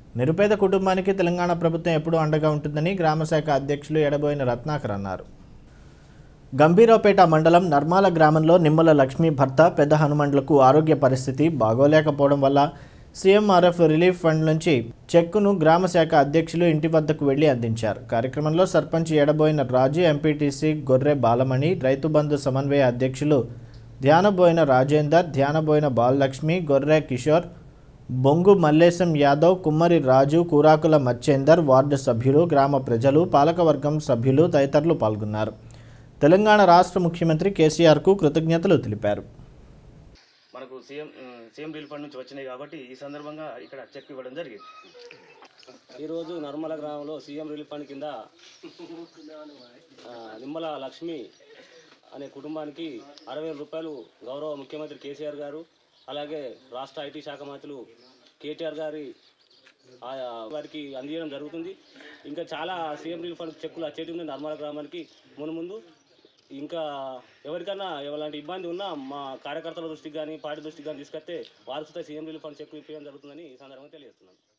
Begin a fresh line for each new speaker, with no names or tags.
నిరుపేద కుటుంబానికి తెలంగాణ ప్రభుత్వం ఎప్పుడూ అండగా ఉంటుందని గ్రామశాఖ అధ్యక్షులు ఎడబోయిన రత్నాకర్ అన్నారు గంభీరావుపేట మండలం నర్మాల గ్రామంలో నిమ్మల లక్ష్మీ భర్త పెద్ద హనుమండ్లకు ఆరోగ్య పరిస్థితి బాగోలేకపోవడం వల్ల సీఎంఆర్ఎఫ్ రిలీఫ్ ఫండ్ నుంచి చెక్కును గ్రామ శాఖ అధ్యక్షులు ఇంటి వద్దకు వెళ్లి అందించారు కార్యక్రమంలో సర్పంచ్ ఎడబోయిన రాజు ఎంపీటీసీ గొర్రె బాలమణి రైతు బంధు సమన్వయ అధ్యక్షులు ధ్యానబోయిన రాజేందర్ ధ్యానబోయిన బాలలక్ష్మి గొర్రె కిషోర్ బొంగు మల్లేశం యాదవ్ కుమ్మరి రాజు కూరాకుల మచ్చేందర్ వార్డు సభ్యులు గ్రామ ప్రజలు పాలకవర్గం సభ్యులు తదితరులు పాల్గొన్నారు తెలంగాణ రాష్ట్ర ముఖ్యమంత్రి కేసీఆర్కు కృతజ్ఞతలు తెలిపారు
మనకు CM um, CM relief fund నుంచి వచ్చినాయి కాబట్టి ఈ సందర్భంగా ఇక్కడ చెక్ ఇవ్వడం జరిగింది
ఈరోజు నర్మల గ్రామంలో సీఎం రిలీఫ్ ఫండ్ కింద ఆ, నిమ్మల లక్ష్మి అనే కుటుంబానికి అరవై వేల రూపాయలు గౌరవ ముఖ్యమంత్రి కేసీఆర్ గారు అలాగే రాష్ట్ర ఐటీ శాఖ మంత్రులు కేటీఆర్ గారి ఆ, వారికి అందించడం జరుగుతుంది ఇంకా చాలా సీఎం రిలీఫ్ ఫండ్ చెక్కులు వచ్చేటి ఉంది నర్మల గ్రామానికి మును ముందు ఇంకా ఎవరికైనా ఎలాంటి ఇబ్బంది ఉన్నా మా కార్యకర్తల దృష్టికి కానీ పార్టీ దృష్టికి కానీ తీసుకొస్తే వారికి సీఎం రిలీఫ్ ఫండ్ చెక్కు ఇప్పించడం జరుగుతుందని ఈ సందర్భంగా తెలియజేస్తున్నాను